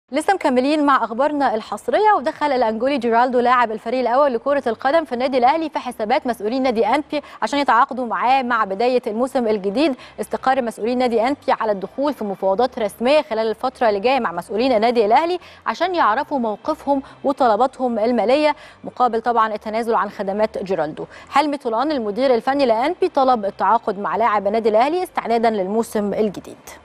لسه مكملين مع اخبارنا الحصريه ودخل الانجولي جيرالدو لاعب الفريق الاول لكره القدم في النادي الاهلي في حسابات مسؤولين نادي انبي عشان يتعاقدوا معاه مع بدايه الموسم الجديد استقر مسؤولين نادي انبي على الدخول في مفاوضات رسميه خلال الفتره اللي جايه مع مسؤولين النادي الاهلي عشان يعرفوا موقفهم وطلباتهم الماليه مقابل طبعا التنازل عن خدمات جيرالدو حلمي طولان المدير الفني لانبي طلب التعاقد مع لاعب النادي الاهلي استعدادا للموسم الجديد